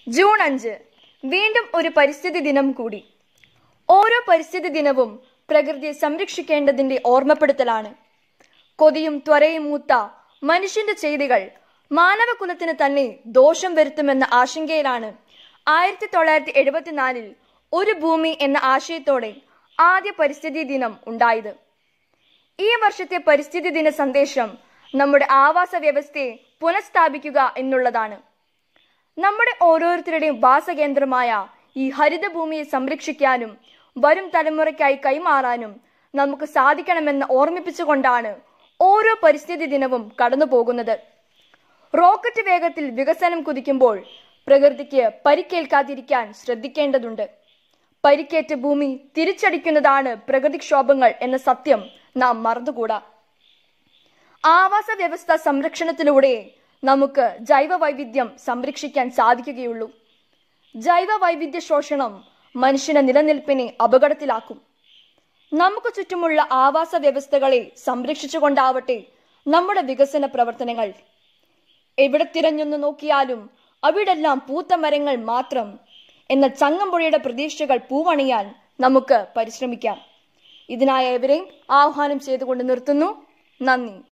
June അഞ്ച് വീണ്ടും ഒരു പരിസ്ഥിതി ദിനം കൂടി ഓരോ പരിസ്ഥിതി ദിനവും പ്രകൃതിയെ സംരക്ഷിക്കേണ്ടതിന്റെ ഓർമ്മപ്പെടുത്തലാണ് കൊതിയും ത്വരയും മൂത്ത മനുഷ്യന്റെ ചെയ്തികൾ മാനവകുലത്തിന് തന്നെ ദോഷം വരുത്തുമെന്ന ആശങ്കയിലാണ് ആയിരത്തി തൊള്ളായിരത്തി എഴുപത്തിനാലിൽ ഒരു ഭൂമി എന്ന ആശയത്തോടെ ആദ്യ പരിസ്ഥിതി ദിനം ഉണ്ടായത് ഈ വർഷത്തെ പരിസ്ഥിതി ദിന സന്ദേശം നമ്മുടെ ആവാസ വ്യവസ്ഥയെ പുനഃസ്ഥാപിക്കുക എന്നുള്ളതാണ് നമ്മുടെ ഓരോരുത്തരുടെയും വാസകേന്ദ്രമായ ഈ ഹരിതഭൂമിയെ സംരക്ഷിക്കാനും വരും തലമുറയ്ക്കായി കൈമാറാനും നമുക്ക് സാധിക്കണമെന്ന് ഓർമ്മിപ്പിച്ചുകൊണ്ടാണ് ഓരോ പരിസ്ഥിതി ദിനവും കടന്നു പോകുന്നത് റോക്കറ്റ് വേഗത്തിൽ വികസനം കുതിക്കുമ്പോൾ പ്രകൃതിക്ക് പരിക്കേൽക്കാതിരിക്കാൻ ശ്രദ്ധിക്കേണ്ടതുണ്ട് പരിക്കേറ്റ ഭൂമി തിരിച്ചടിക്കുന്നതാണ് പ്രകൃതിക്ഷോഭങ്ങൾ എന്ന സത്യം നാം മറന്നുകൂടാ ആവാസ വ്യവസ്ഥ സംരക്ഷണത്തിലൂടെ നമുക്ക് ജൈവ വൈവിധ്യം സംരക്ഷിക്കാൻ സാധിക്കുകയുള്ളൂ ജൈവ വൈവിധ്യ ശോഷണം മനുഷ്യന്റെ നിലനിൽപ്പിനെ അപകടത്തിലാക്കും നമുക്ക് ചുറ്റുമുള്ള ആവാസ വ്യവസ്ഥകളെ സംരക്ഷിച്ചുകൊണ്ടാവട്ടെ നമ്മുടെ വികസന പ്രവർത്തനങ്ങൾ എവിടെ തിരഞ്ഞൊന്ന് നോക്കിയാലും അവിടെല്ലാം പൂത്ത മരങ്ങൾ മാത്രം എന്ന ചങ്ങമ്പുഴയുടെ പ്രതീക്ഷകൾ പൂവണിയാൻ നമുക്ക് പരിശ്രമിക്കാം ഇതിനായി എവരെയും ആഹ്വാനം ചെയ്തുകൊണ്ട് നിർത്തുന്നു നന്ദി